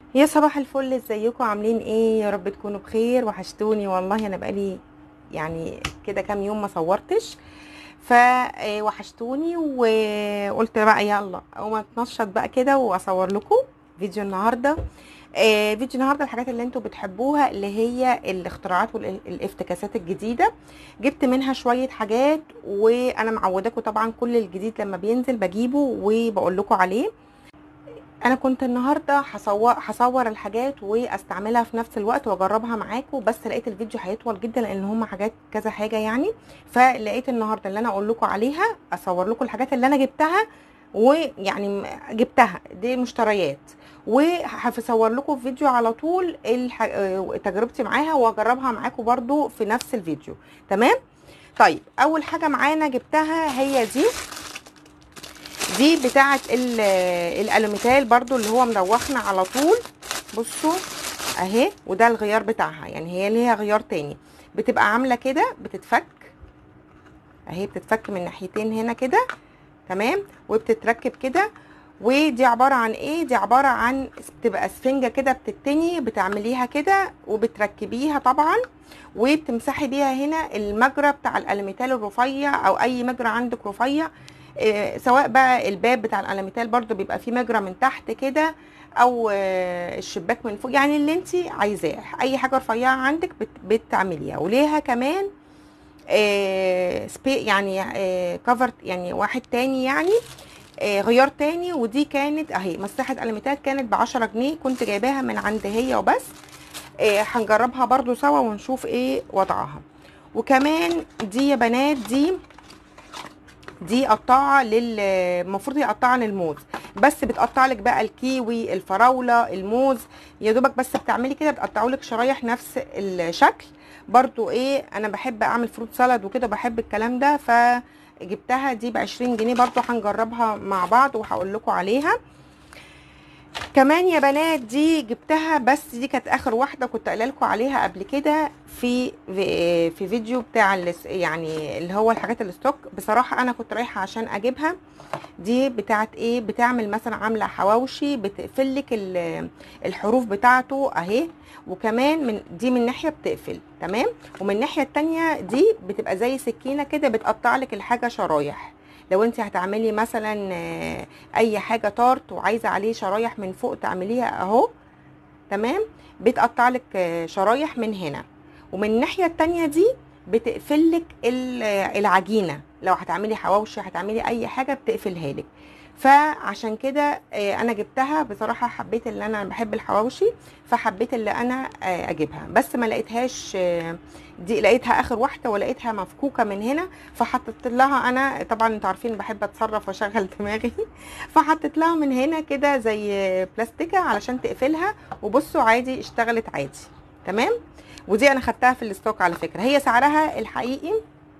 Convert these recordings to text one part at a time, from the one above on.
يا صباح الفل ازيكم عاملين ايه يا رب تكونوا بخير وحشتوني والله انا بقالي يعني كده كام يوم ما صورتش فوحشتوني وقلت بقى يلا اقوم اتنشط بقى كده واصور لكم فيديو النهارده آه، فيديو النهارده الحاجات اللي انتوا بتحبوها اللي هي الاختراعات والافتكاسات الجديده جبت منها شويه حاجات وانا معوداكم طبعا كل الجديد لما بينزل بجيبه وبقول لكم عليه انا كنت النهارده هصور هصور الحاجات واستعملها في نفس الوقت واجربها معاكم بس لقيت الفيديو هيطول جدا لان هم حاجات كذا حاجه يعني فلقيت النهارده اللي انا اقول لكم عليها اصور لكم الحاجات اللي انا جبتها ويعني جبتها دي مشتريات وهصور لكم في فيديو على طول الح... تجربتي معاها واجربها معاكم برضو في نفس الفيديو تمام طيب اول حاجه معانا جبتها هي دي دي بتاعه الالوميتال برضو اللي هو مروخنا على طول بصوا اهي وده الغيار بتاعها يعني هي ليها غيار تاني بتبقى عامله كده بتتفك اهي بتتفك من ناحيتين هنا كده تمام وبتتركب كده ودي عباره عن ايه دي عباره عن بتبقى اسفنجه كده بتتني بتعمليها كده وبتركبيها طبعا وبتمسحي بيها هنا المجرى بتاع الالوميتال الرفيع او اي مجرى عندك رفيع إيه سواء بقى الباب بتاع الالوميتال برضو بيبقى فيه مجرى من تحت كده او آه الشباك من فوق يعني اللي انت عايزاه اي حاجه رفيعه عندك بت بتعمليها وليها كمان آه سبي يعني آه كفر يعني واحد تاني يعني آه غيار تاني ودي كانت اهي مساحه الوميتال كانت ب 10 جنيه كنت جايباها من عند هي وبس آه هنجربها برضو سوا ونشوف ايه وضعها وكمان دي يا بنات دي دي قطاعه لل المفروض هي قطاعه للموز بس بتقطع لك بقى الكيوي الفراوله الموز يا دوبك بس بتعملي كده بتقطعوا لك شرايح نفس الشكل برضو ايه انا بحب اعمل فروت سالاد وكده بحب الكلام ده فجبتها دي ب 20 جنيه برضو هنجربها مع بعض وهقول لكم عليها كمان يا بنات دي جبتها بس دي كانت اخر واحده كنت قايله لكم عليها قبل كده في في فيديو بتاع يعني اللي هو الحاجات الستوك بصراحه انا كنت رايحه عشان اجيبها دي بتاعت ايه بتعمل مثلا عامله حواوشي بتقفل لك الحروف بتاعته اهي وكمان من دي من ناحيه بتقفل تمام ومن الناحيه التانية دي بتبقى زي سكينه كده بتقطع لك الحاجه شرايح لو انت هتعملي مثلا اي حاجه تارت وعايزه عليه شرايح من فوق تعمليها اهو تمام بتقطع لك شرايح من هنا ومن الناحيه التانية دي بتقفل لك العجينه لو هتعملي حواوشي هتعملي اي حاجه بتقفلها لك فعشان كده انا جبتها بصراحه حبيت اللي انا بحب الحواوشي فحبيت اللي انا اجيبها بس ما لقيتهاش دي لقيتها اخر واحده ولقيتها مفكوكه من هنا فحطيت لها انا طبعا انتوا عارفين بحب اتصرف واشغل دماغي فحطيت لها من هنا كده زي بلاستيكه علشان تقفلها وبصوا عادي اشتغلت عادي تمام ودي انا خدتها في الاستوك على فكره هي سعرها الحقيقي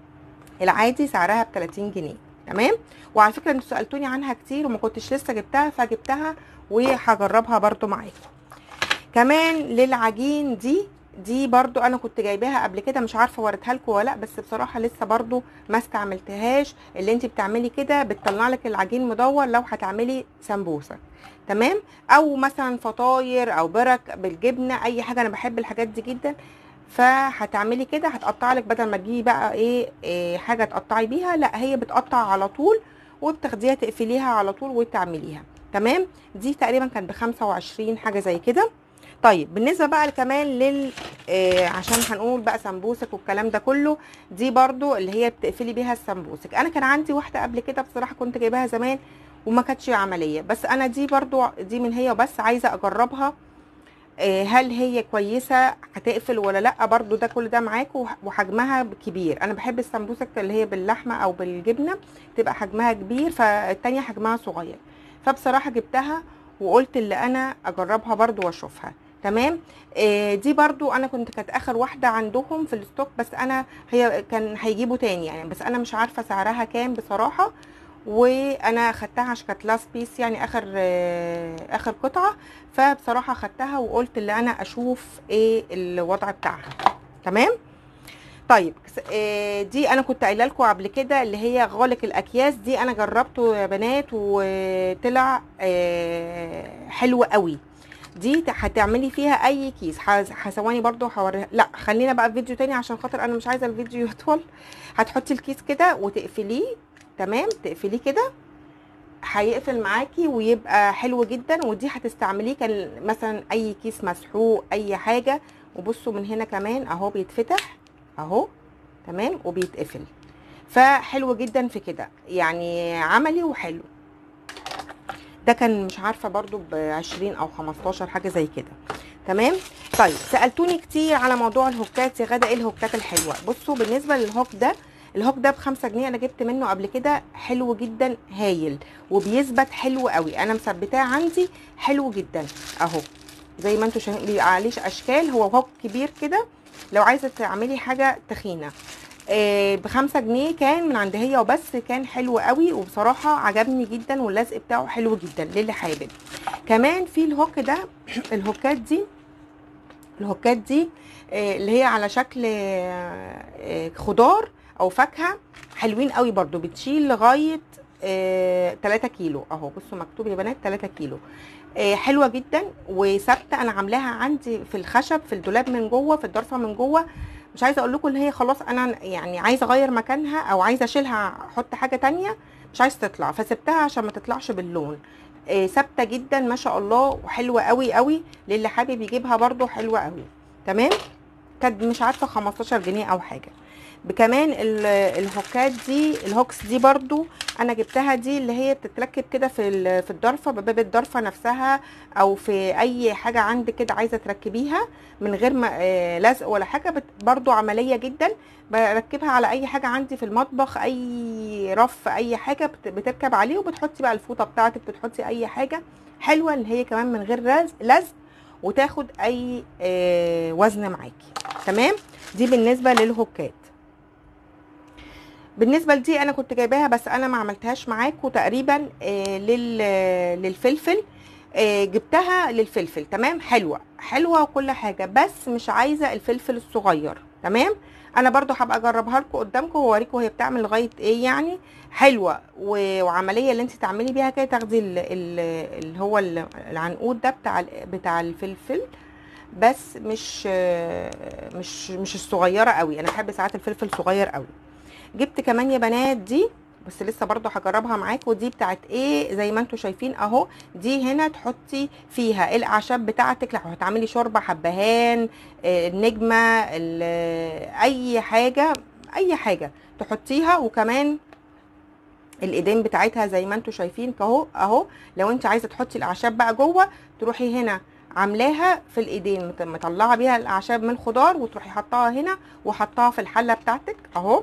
العادي سعرها ب 30 جنيه تمام وعلى فكره انتوا سالتوني عنها كتير وما كنتش لسه جبتها فجبتها وهجربها برضو معاكم كمان للعجين دي دي برضو انا كنت جايباها قبل كده مش عارفه وريتها لكم ولا لا بس بصراحه لسه برضو ما استعملتهاش اللي انت بتعملي كده بتطلع لك العجين مدور لو هتعملي سمبوسه تمام او مثلا فطاير او برك بالجبنه اي حاجه انا بحب الحاجات دي جدا فهتعملي كده هتقطع لك بدل ما تجيبي بقى ايه, إيه حاجه تقطعي بيها لا هي بتقطع على طول وبتاخديها تقفليها على طول وتعمليها تمام دي تقريبا كانت ب 25 حاجه زي كده طيب بالنسبه بقى كمان لل آه عشان هنقول بقى سمبوسك والكلام ده كله دي برضو اللي هي بتقفلي بيها السمبوسك انا كان عندي واحده قبل كده بصراحه كنت جايباها زمان وما كانتش عمليه بس انا دي برضو دي من هي وبس عايزه اجربها هل هي كويسه هتقفل ولا لا برضو ده كل ده معاكم وحجمها كبير انا بحب السمبوسك اللي هي باللحمه او بالجبنه تبقى حجمها كبير فالتانية حجمها صغير فبصراحه جبتها وقلت اللي انا اجربها برضو واشوفها تمام آه دي برضو انا كنت كانت اخر واحده عندهم في الستوك بس انا هي كان هيجيبوا تاني يعني بس انا مش عارفه سعرها كام بصراحه وانا خدتها عشان كانت لاست بيس يعني اخر آه اخر قطعه فبصراحه خدتها وقلت اللي انا اشوف ايه الوضع بتاعها تمام طيب آه دي انا كنت قايله لكم قبل كده اللي هي غالق الاكياس دي انا جربته يا بنات وطلع آه حلو قوي دي هتعملي فيها اي كيس هثواني برضو هوريها لا خلينا بقى في فيديو تاني عشان خاطر انا مش عايزه الفيديو يطول هتحطي الكيس كده وتقفليه تمام تقفليه كده هيقفل معاكي ويبقى حلو جدا ودي هتستعمليه كان مثلا اي كيس مسحوق اي حاجه وبصوا من هنا كمان اهو بيتفتح اهو تمام وبيتقفل فحلو جدا في كده يعني عملي وحلو ده كان مش عارفه برضو ب 20 او 15 حاجه زي كده تمام طيب سالتوني كتير على موضوع الهوكات يا غدا ايه الهوكات الحلوه بصوا بالنسبه للهوك ده الهوك ده بخمسة جنيه انا جبت منه قبل كده حلو جدا هايل وبيثبت حلو قوي انا مثبتاه عندي حلو جدا اهو زي ما انتم شايفين بيبقى عليه اشكال هو هوك كبير كده لو عايزه تعملي حاجه تخينه آه بخمسة جنيه كان من عند هي وبس كان حلو قوي وبصراحة عجبني جدا واللزق بتاعه حلو جدا للي حابب كمان في الهوك ده الهوكات دي الهوكات دي آه اللي هي على شكل آه خضار او فاكهة حلوين قوي برضو بتشيل لغاية 3 كيلو اهو بصوا مكتوب يا بنات 3 كيلو حلوه جدا وثابته انا عاملاها عندي في الخشب في الدولاب من جوه في الضرفه من جوه مش عايزه اقول لكم ان هي خلاص انا يعني عايزه اغير مكانها او عايزه اشيلها احط حاجه تانية مش عايزه تطلع فسبتها عشان ما تطلعش باللون ثابته جدا ما شاء الله وحلوه قوي قوي للي حابب يجيبها برده حلوه قوي تمام كانت مش عارفه 15 جنيه او حاجه كمان الهوكات دي الهوكس دي برضو انا جبتها دي اللي هي بتتركب كده في في الضرفه بباب الضرفه نفسها او في اي حاجه عندك كده عايزه تركبيها من غير ما لزق ولا حاجه برضو عمليه جدا بركبها على اي حاجه عندي في المطبخ اي رف اي حاجه بتركب عليه وبتحطي بقى الفوطه بتاعتك بتحطي اي حاجه حلوه اللي هي كمان من غير لزق وتاخد اي وزن معاكي تمام دي بالنسبه للهوكات بالنسبه لدي انا كنت جايباها بس انا ما عملتهاش معاكم تقريبا آه للفلفل آه جبتها للفلفل تمام حلوه حلوه وكل حاجه بس مش عايزه الفلفل الصغير تمام انا برضو هبقى اجربها لكم قدامكم واوريكم هي بتعمل لغايه ايه يعني حلوه وعمليه اللي انت تعملي بيها كده تاخدي اللي هو العنقود ده بتاع بتاع الفلفل بس مش مش مش الصغيره قوي انا بحب ساعات الفلفل صغير قوي جبت كمان يا بنات دي بس لسه برضو هجربها معاكم دي بتاعت ايه زي ما انتم شايفين اهو دي هنا تحطي فيها الاعشاب بتاعتك لو هتعملي شوربه حبهان النجمه اي حاجه اي حاجه تحطيها وكمان الايدين بتاعتها زي ما انتم شايفين اهو اهو لو انت عايزه تحطي الاعشاب بقى جوه تروحي هنا عاملاها في الايدين مطلعه بيها الاعشاب من الخضار وتروحي حطاها هنا وحطاها في الحله بتاعتك اهو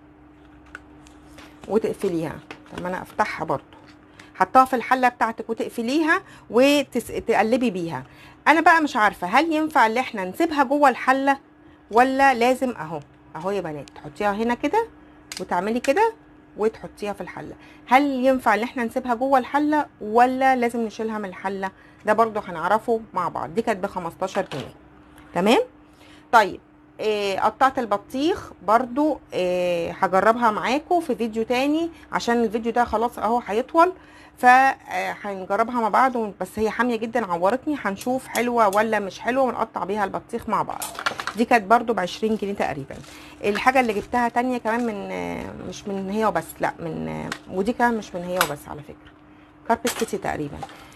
وتقفليها طب انا افتحها برضو حطاها في الحله بتاعتك وتقفليها وتقلبي بيها انا بقى مش عارفه هل ينفع ان احنا نسيبها جوه الحله ولا لازم اهو اهو يا بنات تحطيها هنا كده وتعملي كده وتحطيها في الحله هل ينفع ان احنا نسيبها جوه الحله ولا لازم نشيلها من الحله ده برضو هنعرفه مع بعض دي كانت ب 15 جنيه تمام طيب إيه قطعت البطيخ برضو إيه هجربها معاكم في فيديو تاني عشان الفيديو ده خلاص اهو هيطول فهنجربها مع بعض بس هي حاميه جدا عورتني هنشوف حلوه ولا مش حلوه ونقطع بيها البطيخ مع بعض دي كانت برضو ب 20 جنيه تقريبا الحاجه اللي جبتها تانية كمان من مش من هي وبس لا من ودي كمان مش من هي وبس على فكره كاربت كيتي تقريبا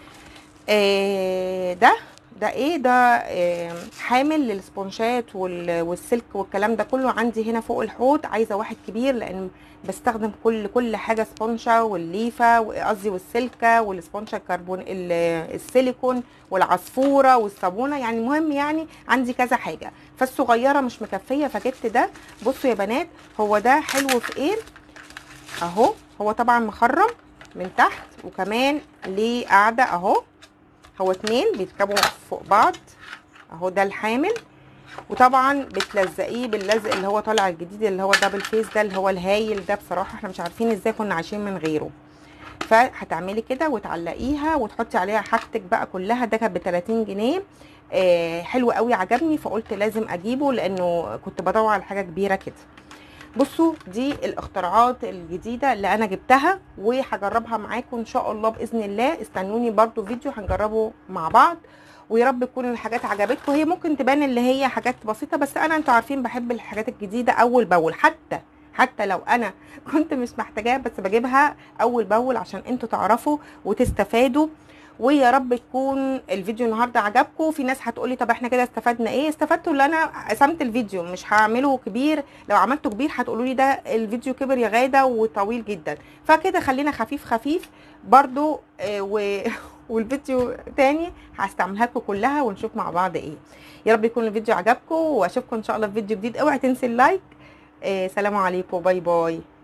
إيه ده ده ايه ده إيه حامل للسبونشات والسلك والكلام ده كله عندي هنا فوق الحوض عايزه واحد كبير لان بستخدم كل كل حاجه سبونشه والليفه قصدي والسلكه والسبونشه الكربون السيليكون والعصفوره والصابونه يعني المهم يعني عندي كذا حاجه فالصغيره مش مكفيه فجبت ده بصوا يا بنات هو ده حلو في ايه اهو هو طبعا مخرم من تحت وكمان ليه قاعده اهو هو اتنين بيركبوا فوق بعض اهو ده الحامل وطبعا بتلزقيه باللزق اللي هو طالع الجديد اللي هو دبل فيس ده اللي هو الهايل ده بصراحه احنا مش عارفين ازاي كنا عايشين من غيره فهتعملي كده وتعلقيها وتحطي عليها حاجتك بقى كلها ده كان ب 30 جنيه آه حلو قوي عجبني فقلت لازم اجيبه لانه كنت بدور على حاجه كبيره كده بصوا دي الاختراعات الجديده اللي انا جبتها وهجربها معاكم ان شاء الله باذن الله استنوني برضو فيديو هنجربه مع بعض ويا رب تكون الحاجات عجبتكم هي ممكن تبان اللي هي حاجات بسيطه بس انا انتوا عارفين بحب الحاجات الجديده اول باول حتى حتى لو انا كنت مش محتاجاها بس بجيبها اول باول عشان انتوا تعرفوا وتستفادوا ويا رب تكون الفيديو النهارده عجبكم في ناس هتقولي طب احنا كده استفدنا ايه استفدتوا اللي انا قسمت الفيديو مش هعمله كبير لو عملته كبير هتقولوا لي ده الفيديو كبر يا غاده وطويل جدا فكده خلينا خفيف خفيف برضو آه و... والفيديو تاني هستعملها لكم كلها ونشوف مع بعض ايه يا رب يكون الفيديو عجبكم واشوفكم ان شاء الله في فيديو جديد اوعي تنسي اللايك آه سلام عليكم باي باي